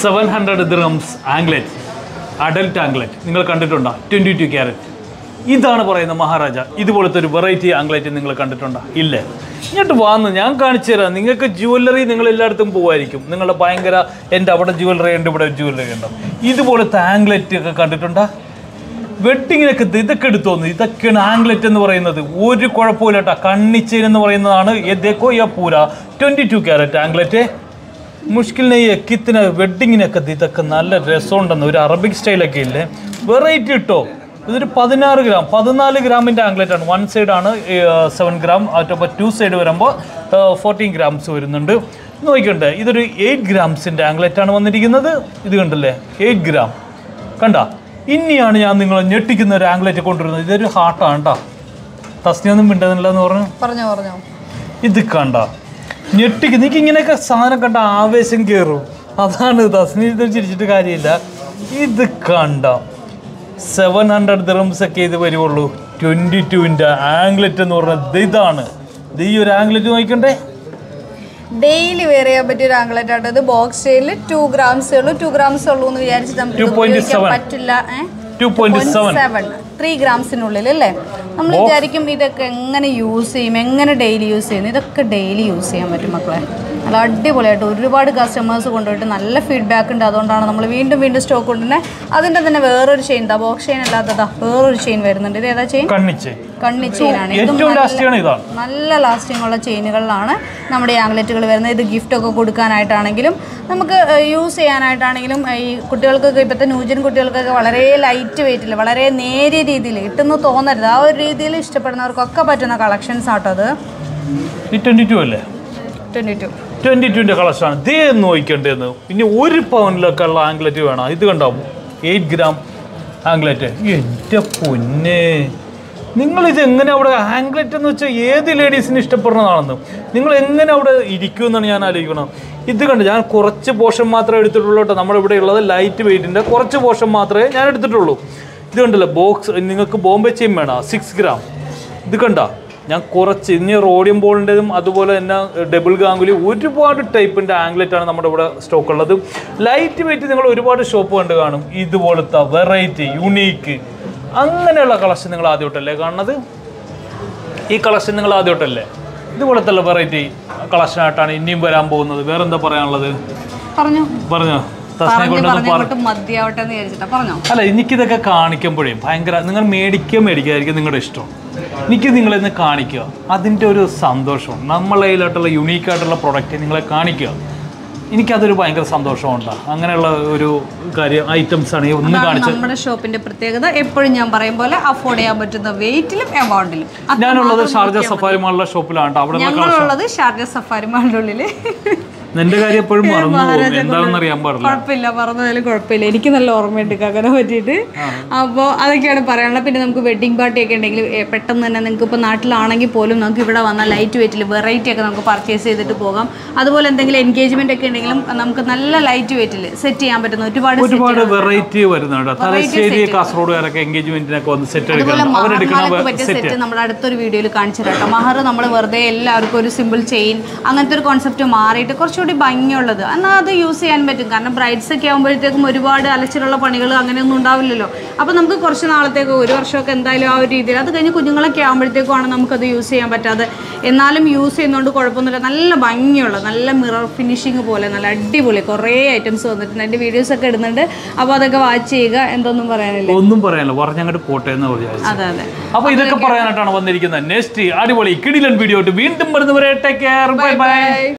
Seven hundred dirhams anklet adult anklet നിങ്ങൾ കണ്ടിട്ടുണ്ടോ twenty two carrot ഇതാണ് പറയുന്നത് മഹാരാജ ഇതുപോലത്തെ ഒരു വെറൈറ്റി ആംഗ്ലറ്റ് നിങ്ങൾ കണ്ടിട്ടുണ്ടോ ഇല്ല ഇങ്ങോട്ട് വന്ന് ഞാൻ കാണിച്ചു തരാം നിങ്ങൾക്ക് ജുവല്ലറി നിങ്ങൾ എല്ലായിടത്തും പോകുമായിരിക്കും നിങ്ങളുടെ ഭയങ്കര എൻ്റെ അവിടെ ജുവല്ലറി ഉണ്ട് ഇവിടെ ജുവല്ലറി ഉണ്ട് ഇതുപോലത്തെ ആംഗ്ലറ്റ് ഒക്കെ കണ്ടിട്ടുണ്ടോ വെഡിങ്ങിനൊക്കെ ഇത് ഇതൊക്കെ എടുത്തോന്നു ഇതൊക്കെയാണ് ആംഗ്ലറ്റ് എന്ന് പറയുന്നത് ഒരു കുഴപ്പമില്ല കേട്ടോ കണ്ണിച്ചേൻ എന്ന് പറയുന്നതാണ് യദേക്കോ യ പൂര ട്വൻറ്റി ടു ക്യാരറ്റ് ആംഗ്ലറ്റ് മുഷ്കിലിനെ ഈ എക്കിത്തിന് വെഡിങ്ങിനൊക്കെ ഇത് ഇതൊക്കെ നല്ല രസമുണ്ടെന്ന് ഒരു അറബിക് സ്റ്റൈലൊക്കെ ഇല്ലേ വെറൈറ്റി ഇട്ടോ ഇതൊരു പതിനാറ് ഗ്രാം പതിനാല് ഗ്രാമിൻ്റെ ആംഗ്ലറ്റ് ആണ് വൺ സൈഡാണ് സെവൻ ഗ്രാം അപ്പോൾ ടു സൈഡ് വരുമ്പോൾ ഫോർട്ടീൻ ഗ്രാംസ് വരുന്നുണ്ട് നോക്കണ്ടേ ഇതൊരു എയ്റ്റ് ഗ്രാംസിൻ്റെ ആംഗ്ലറ്റ് ആണ് വന്നിരിക്കുന്നത് ഇത് കണ്ടല്ലേ എയ്റ്റ് ഗ്രാം കണ്ട ഇനിയാണ് ഞാൻ നിങ്ങളെ ഞെട്ടിക്കുന്ന ഒരു ആംഗ്ലറ്റ് കൊണ്ടുവരുന്നത് ഇതൊരു ഹാർട്ടാണ് കേട്ടോ തസ്നിയൊന്നും മിണ്ടുന്നില്ല എന്ന് പറഞ്ഞു പറഞ്ഞോ പറഞ്ഞോ ഇത് കണ്ട ഞെട്ടിക്ക് നിനക്ക് ഇങ്ങനെയൊക്കെ സാധനം കണ്ട ആവേശം കയറും അതാണ് തസ്നി ഇത് ചിരിച്ചിട്ട് കാര്യമില്ല ഇത് കണ്ട സെവൻ ഹൺഡ്രഡ് ദിറംസ് ഒക്കെ ഇത് വരുവുള്ളൂ ട്വൻറ്റി ടുവിൻ്റെ ആംഗ്ലറ്റ് എന്ന് പറഞ്ഞത് ഇതാണ് ഇത് ഈ ഒരു ആംഗ്ലറ്റ് നോക്കണ്ടേ ഡെയിലി വെയർ ചെയ്യാൻ പറ്റിയ ഒരു ആംഗ്ലറ്റ് ആണ് ഇത് ബോക്സ് സ്റ്റൈലിൽ ടു ഗ്രാംസേ ഉള്ളൂ ടു ഗ്രാംസ് ഉള്ളൂ എന്ന് വിചാരിച്ച് നമുക്ക് ഇത് 2.7. ഉപയോഗിക്കാൻ പറ്റില്ല two point seven seven three ഗ്രാംസിനുള്ളിൽ അല്ലേ നമ്മൾ വിചാരിക്കും ഇതൊക്കെ എങ്ങനെ യൂസ് ചെയ്യും എങ്ങനെ ഡെയിലി യൂസ് ചെയ്യുന്നു ഇതൊക്കെ ഡെയിലി യൂസ് ചെയ്യാൻ പറ്റും മക്കളെ നല്ല അടിപൊളിയായിട്ട് ഒരുപാട് കസ്റ്റമേഴ്സ് കൊണ്ടുപോയിട്ട് നല്ല ഫീഡ്ബാക്ക് ഉണ്ട് അതുകൊണ്ടാണ് നമ്മൾ വീണ്ടും വീണ്ടും സ്റ്റോക്ക് കൊണ്ടുതന്നെ അതിൻ്റെ തന്നെ വേറൊരു ചെയിൻ ദാ ബോക്സ് ചെയിൻ അല്ലാത്തതാ വേറൊരു ചെയിൻ വരുന്നുണ്ട് ഇത് ഏതാ ചെയിൻ കണ്ണിച്ചേ കണ്ണി ചെയിനാണ് ഇതും ഏറ്റവും നല്ല- ലാസ്റ്റ് ആണ് ഇതാണ് നല്ല ലാസ്റ്റിംഗ് ഉള്ള ചെയിനുകളിലാണ് നമ്മുടെ ഈ ആംഗ്ലറ്റുകൾ വരുന്നത് ഇത് gift ഒക്കെ കൊടുക്കാനായിട്ടാണെങ്കിലും നമുക്ക് യൂസ് ചെയ്യാനായിട്ടാണെങ്കിലും ഏഹ്, ഈ കുട്ടികൾക്കൊക്കെ ഇപ്പോഴത്തെ ന്യൂജൻ കുട്ടികൾക്കൊക്കെ വളരെ ലൈറ്റ് വെയിറ്റിൽ വളരെ നേരിയ രീതിയിൽ ഇട്ടെന്ന് തോന്നരുത് ആ ഒരു രീതിയിൽ ഇഷ്ടപ്പെടുന്നവർക്കൊക്കെ പറ്റുന്ന കളക്ഷൻസ് ആട്ടോ അത് ഈ ട്വൻറ്റി ടു അല്ലേ ട്വൻറ്റി ടു ട്വൻറ്റി ടുവിൻ്റെ കളക്ഷനാണ് ഇതേ നോക്കേണ്ടതെന്ന് ഇനി ഒരു പവനിലൊക്കെ ഉള്ള ആംഗ്ലറ്റ് വേണം ഇത് കണ്ടോ എയ്റ്റ് ഗ്രാം ആംഗ്ലറ്റ് എൻ്റെ പൊന്നെ നിങ്ങളിത് എങ്ങനെ അവിടെ ആംഗ്ലറ്റ് എന്ന് വെച്ചാൽ ഏത് ലേഡീസിന് ഇഷ്ടപ്പെടുന്നതാണെന്ന് നിങ്ങൾ എങ്ങനെ അവിടെ ഇരിക്കുമെന്നാണ് ഞാൻ ആലോചിക്കണം ഇത് കണ്ട് ഞാൻ കുറച്ച് പോർഷൻ മാത്രമേ എടുത്തിട്ടുള്ളൂ കേട്ടോ നമ്മുടെ ഇവിടെ ഉള്ളത് ലൈറ്റ് വെയിറ്റിൻ്റെ കുറച്ച് പോർഷൻ മാത്രമേ ഞാൻ എടുത്തിട്ടുള്ളൂ ഇത് കണ്ടല്ലോ ബോക്സ് നിങ്ങൾക്ക് ബോംബെ ചെയിൻ വേണം സിക്സ് ഗ്രാം ഇത് കണ്ട ഞാൻ കുറച്ച് ഇനി റോഡിയം ബോളിൻ്റെതും അതുപോലെ തന്നെ ഡബിൾ ഗാംഗുലി ഒരുപാട് ടൈപ്പിൻ്റെ ആംഗ്ലറ്റ് ആണ് നമ്മുടെ ഇവിടെ സ്റ്റോക്ക് ഉള്ളത് ലൈറ്റ് വെയിറ്റ് നിങ്ങൾ ഒരുപാട് ഷോപ്പ് കണ്ട് കാണും ഇതുപോലത്തെ വെറൈറ്റി യുണീക്ക് അങ്ങനെയുള്ള കളക്ഷൻ നിങ്ങൾ ആദ്യമായിട്ടല്ലേ കാണുന്നത് ഈ കളക്ഷൻ നിങ്ങൾ ആദ്യമായിട്ടല്ലേ ഇതുപോലത്തെ വെറൈറ്റി കളക്ഷനായിട്ടാണ് ഇനിയും വരാൻ പോകുന്നത് വേറെന്താ പറയാനുള്ളത് പറഞ്ഞു പറഞ്ഞോ തസ്നെ പറഞ്ഞു കൊണ്ടൊന്ന് പറ പറഞ്ഞിട്ട് മതിയാവട്ടെ എന്ന് വിചാരിച്ചിട്ടാ പറഞ്ഞോ അല്ല എനിക്കിതൊക്കെ കാണിക്കുമ്പോഴേ ഭയങ്കര നിങ്ങൾ മേടിക്കുക മേടിക്കായിരിക്കും നിങ്ങളുടെ ഇഷ്ടം എനിക്ക് നിങ്ങളിന്ന് കാണിക്കുക അതിൻ്റെ ഒരു സന്തോഷം നമ്മളെ കയ്യിലായിട്ടുള്ള യുണീക്കായിട്ടുള്ള പ്രൊഡക്റ്റ് നിങ്ങളെ കാണിക്കുക എനിക്കതൊരു ഭയങ്കര സന്തോഷമുണ്ട് അങ്ങനെയുള്ള ഒരു കാര്യം ഐറ്റംസ് ആണ് ഈ ഒന്ന് അതാണ് കാണിച്ചത് നമ്മുടെ ഷോപ്പിന്റെ പ്രത്യേകത എപ്പോഴും ഞാൻ പറയും പോലെ അഫോർഡ് ചെയ്യാൻ പറ്റുന്ന വെയിറ്റിലും എമൗണ്ടിലും ഞാനുള്ളത് ഷാർജ സഫാരി മാളിലെ ഷോപ്പിലാണ് ട്ടോ. അവിടെ ഞങ്ങളുള്ളത് ഷാർജ സഫാരി മാളിന്റെ ഉള്ളില് എൻ്റെ കാര്യം എപ്പോഴും മറന്നു പോകും എന്താണെന്ന് അറിയാൻ പാടില്ല കുഴപ്പമില്ല പറഞ്ഞതായാലും കുഴപ്പമില്ല എനിക്ക് നല്ല ഓർമ്മയുണ്ട് കകനെ പറ്റിയിട്ട് അപ്പോൾ അതൊക്കെയാണ് പറയാനുള്ളത് പിന്നെ നമുക്ക് വെഡിങ് പാർട്ടി ഒക്കെ ഉണ്ടെങ്കിൽ ഏ, പെട്ടെന്ന് തന്നെ നിങ്ങൾക്ക് ഇപ്പോൾ നാട്ടിലാണെങ്കിൽ പോലും നമുക്ക് ഇവിടെ വന്നാൽ ലൈറ്റ് വെയിറ്റിൽ വെറൈറ്റി ഒക്കെ നമുക്ക് പർച്ചേസ് ചെയ്തിട്ട് പോകാം അതുപോലെ എന്തെങ്കിലും എൻഗേജ്മെന്റ് ഒക്കെ ഉണ്ടെങ്കിലും നമുക്ക് നല്ല ലൈറ്റ് വെയിറ്റിൽ സെറ്റ് ചെയ്യാൻ പറ്റുന്ന ഒരുപാട് ഒരുപാട് വെറൈറ്റി വരുന്നുണ്ട് തലശ്ശേരി കാസർഗോഡുകാരൊക്കെ എൻഗേജ്മെന്റിനൊക്കെ വന്ന് സെറ്റ് അതുപോലെ എടുക്കണം അവരെടുക്കുന്ന മഹർമാലക്ക് പറ്റിയ സെറ്റ് നമ്മുടെ അടുത്തൊരു വീഡിയോയിൽ കാണിച്ചു തരാം കേട്ടോ മഹർ നമ്മൾ വെറുതെ എല്ലാവർക്കും ഒരു സിമ്പിൾ ചെയിൻ അങ്ങനത്തെ ഒരു കോൺസെപ്റ്റ് മാറിയിട്ട് കുറച്ചുകൂടി ഭംഗിയുള്ളത് എന്നാൽ അത് യൂസ് ചെയ്യാൻ പറ്റും കാരണം ബ്രൈഡ്സ് ഒക്കെ ആകുമ്പോഴത്തേക്കും ഒരുപാട് അലച്ചിലുള്ള പണികൾ അങ്ങനെയൊന്നും ഉണ്ടാവില്ലല്ലോ അപ്പോൾ നമുക്ക് കുറച്ച് നാളത്തേക്ക് ഒരു വർഷമൊക്കെ എന്തായാലും ആ ഒരു രീതിയിൽ അത് കഴിഞ്ഞ് കുഞ്ഞുങ്ങളൊക്കെ ആകുമ്പോഴത്തേക്കുമാണ് നമുക്കത് യൂസ് ചെയ്യാൻ പറ്റാതെ എന്നാലും യൂസ് ചെയ്യുന്നതുകൊണ്ട് കുഴപ്പമൊന്നുമില്ല നല്ല ഭംഗിയുള്ള നല്ല മിറർ ഫിനിഷിങ് പോലെ നല്ല അടിപൊളി കുറേ ഐറ്റംസ് വന്നിട്ടുണ്ട് എൻ്റെ വീഡിയോസ് ഒക്കെ ഇടുന്നുണ്ട് അപ്പോൾ അതൊക്കെ വാച്ച് ചെയ്യുക എന്തൊന്നും പറയാനില്ല ഒന്നും പറയാനില്ല പറഞ്ഞങ്ങോട്ട് പോട്ടെ എന്ന് വിചാരിച്ചു അതെ അതെ അപ്പൊ ഇതൊക്കെ പറയാനായിട്ടാണ് വന്നിരിക്കുന്നത് നെക്സ്റ്റ് അടിപൊളി കിടിലൻ വീഡിയോ വീണ്ടും വരുന്നവരെ ടേക്ക് കെയർ ബൈ ബൈ